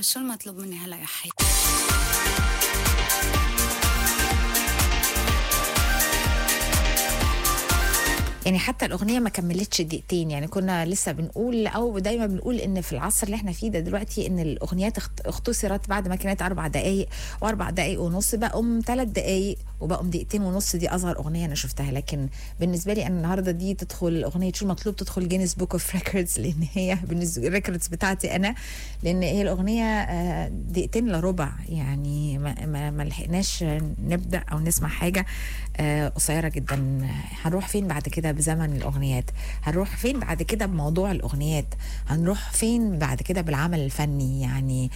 انه شو المطلوب مني هلا يا حي يعني حتى الاغنيه ما كملتش دقيقتين يعني كنا لسه بنقول او دايما بنقول ان في العصر اللي احنا فيه ده دلوقتي ان الاغنيات اخت- اختصرت بعد ما كانت اربع دقائق واربع دقائق ونص بقوا ثلاث دقائق وبقوا دقيقتين ونص دي اصغر اغنيه انا شفتها لكن بالنسبه لي انا النهارده دي تدخل اغنيه شو المطلوب تدخل جينيس بوك اوف ريكوردز لان هي بالنسبه الريكوردز بتاعتي انا لان هي الاغنيه آه، دقيقتين الا ربع يعني ما, ما, ما لحقناش نبدا او نسمع حاجه آه، قصيره جدا هنروح فين بعد كده بزمن الاغنيات هنروح فين بعد كده بموضوع الاغنيات هنروح فين بعد كده بالعمل الفني يعني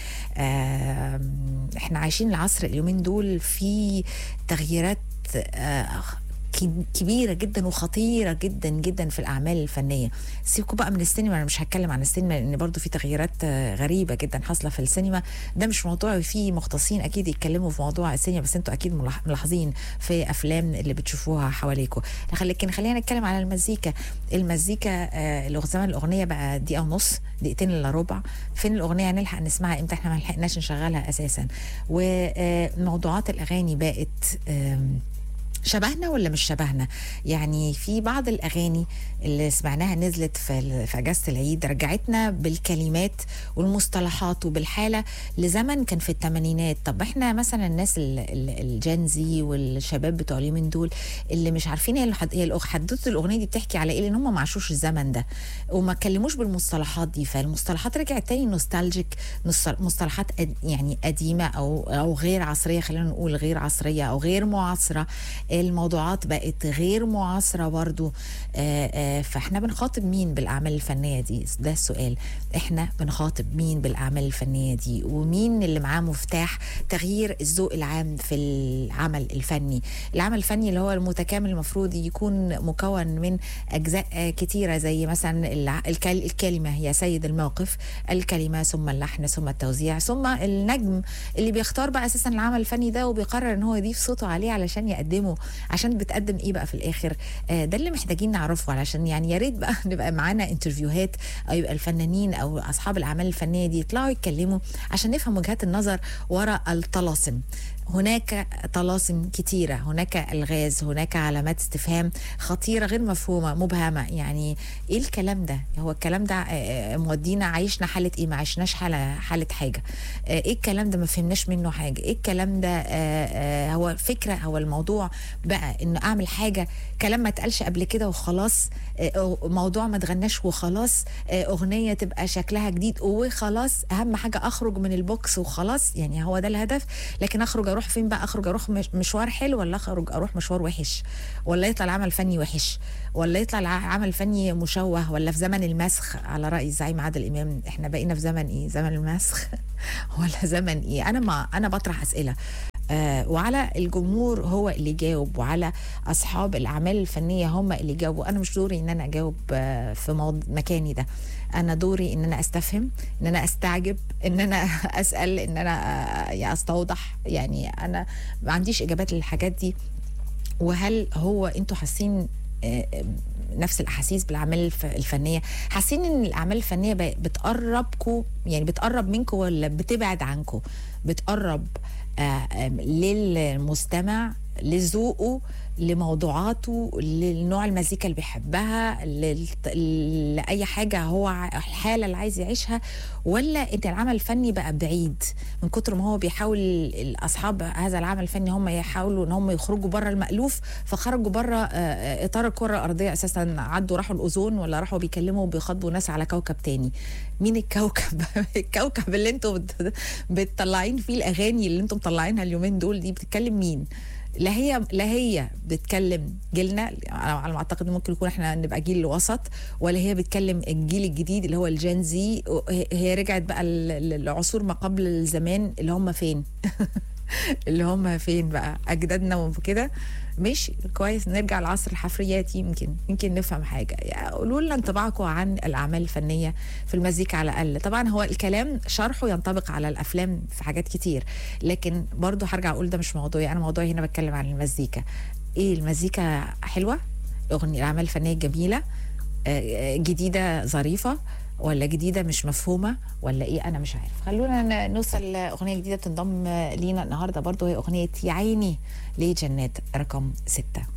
آم، احنا عايشين العصر اليومين دول في تغييرات آه، كب- كبيره جدا وخطيره جدا جدا في الاعمال الفنيه سيبكوا بقى من السينما انا مش هتكلم عن السينما لان برضو في تغييرات آه، غريبه جدا حاصله في السينما ده مش موضوع في مختصين اكيد يتكلموا في موضوع السينما بس انتوا اكيد ملاح- ملاحظين في افلام اللي بتشوفوها حواليكم لكن خلينا نتكلم على المزيكا المزيكا آه، الأغ- زمان الاغنيه بقى دقيقه ونص دقيقتين الا ربع فين الاغنيه هنلحق نسمعها امتى احنا ما لحقناش نشغلها اساسا وموضوعات الاغاني بقت آم، شبهنا ولا مش شبهنا يعني في بعض الاغاني اللي سمعناها نزلت في ال- في اجازه العيد رجعتنا بالكلمات والمصطلحات وبالحاله لزمن كان في الثمانينات طب احنا مثلا الناس ال- ال- الجنزي والشباب بتوع اليومين دول اللي مش عارفين هي الحد- هي الأغ- حدوته الاغنيه دي بتحكي على ايه لان هم ما عاشوش الزمن ده وما اتكلموش بالمصطلحات دي فالمصطلحات رجعت تاني نوستالجيك نص- مصطلحات قد- يعني قديمه او او غير عصريه خلينا نقول غير عصريه او غير معاصره الموضوعات بقت غير معاصره برضو آه، آه، فاحنا بنخاطب مين بالاعمال الفنيه دي ده السؤال احنا بنخاطب مين بالاعمال الفنيه دي ومين اللي معاه مفتاح تغيير الذوق العام في العمل الفني العمل الفني اللي هو المتكامل المفروض يكون مكون من اجزاء آه، كتيره زي مثلا الع- الكل- الكلمه هي سيد الموقف الكلمه ثم اللحن ثم التوزيع ثم النجم اللي بيختار بقى اساسا العمل الفني ده وبيقرر ان هو يضيف صوته عليه علشان يقدمه عشان بتقدم ايه بقى في الاخر آه، ده اللي محتاجين نعرفه علشان يعني يا ريت بقى نبقى معانا انترفيوهات او يبقى الفنانين او اصحاب الاعمال الفنيه دي يطلعوا يتكلموا عشان نفهم وجهات النظر وراء الطلاسم هناك طلاسم كتيرة هناك ألغاز هناك علامات استفهام خطيرة غير مفهومة مبهمة يعني إيه الكلام ده هو الكلام ده آه، آه، مودينا عايشنا حالة إيه ما عشناش حالة, حالة حاجة آه، إيه الكلام ده ما فهمناش منه حاجة إيه الكلام ده آه، آه، هو فكرة هو الموضوع بقى إنه أعمل حاجة كلام ما اتقالش قبل كده وخلاص آه، موضوع ما اتغناش وخلاص آه، أغنية تبقى شكلها جديد وخلاص أهم حاجة أخرج من البوكس وخلاص يعني هو ده الهدف لكن أخرج أروح فين بقى أخرج أروح مش- مشوار حلو ولا أخرج أروح مشوار وحش ولا يطلع العمل فني وحش ولا يطلع العمل فني مشوه ولا في زمن المسخ على رأي الزعيم عادل إمام إحنا بقينا في زمن إيه زمن المسخ ولا زمن إيه أنا ما أنا بطرح أسئلة آه وعلى الجمهور هو اللي يجاوب وعلى اصحاب الاعمال الفنيه هم اللي يجاوبوا انا مش دوري ان انا اجاوب آه في موض... مكاني ده انا دوري ان انا استفهم ان انا استعجب ان انا اسال ان انا آه، يعني استوضح يعني انا ما عنديش اجابات للحاجات دي وهل هو انتوا حاسين آه، آه، نفس الاحاسيس بالاعمال الف- الفنيه حاسين ان الاعمال الفنيه ب- بتقربكم يعني بتقرب منكم ولا بتبعد عنكم بتقرب آه، آه، للمستمع لذوقه لموضوعاته لنوع المزيكا اللي بيحبها للت- لاي حاجه هو ع- الحاله اللي عايز يعيشها ولا ان العمل الفني بقى بعيد من كتر ما هو بيحاول اصحاب هذا العمل الفني هم يحاولوا ان هم يخرجوا بره المالوف فخرجوا بره آه، اطار الكره الارضيه اساسا عدوا راحوا الاوزون ولا راحوا بيكلموا وبيخاطبوا ناس على كوكب تاني مين الكوكب الكوكب اللي انتوا بت- بتطلعين فيه الاغاني اللي انتم مطلعينها اليومين دول دي بتتكلم مين لا هي لا هي بتكلم جيلنا على ما اعتقد ممكن يكون احنا نبقى جيل وسط ولا هي بتكلم الجيل الجديد اللي هو الجين زي هي- هي رجعت بقى ل- ل- لعصور ما قبل الزمان اللي هم فين اللي هم فين بقى اجدادنا وكده مش كويس نرجع لعصر الحفريات يمكن يمكن نفهم حاجه يعني قولوا لنا انطباعكم عن الاعمال الفنيه في المزيكا على الاقل طبعا هو الكلام شرحه ينطبق على الافلام في حاجات كتير لكن برضو هرجع اقول ده مش موضوعي انا موضوعي هنا بتكلم عن المزيكا ايه المزيكا حلوه الاغنيه الاعمال الفنيه جميله آه، آه، جديده ظريفه ولا جديده مش مفهومه ولا ايه انا مش عارف خلونا ن- نوصل لاغنيه جديده بتنضم لينا النهارده برضو هي اغنيه يا عيني لجنات رقم ستة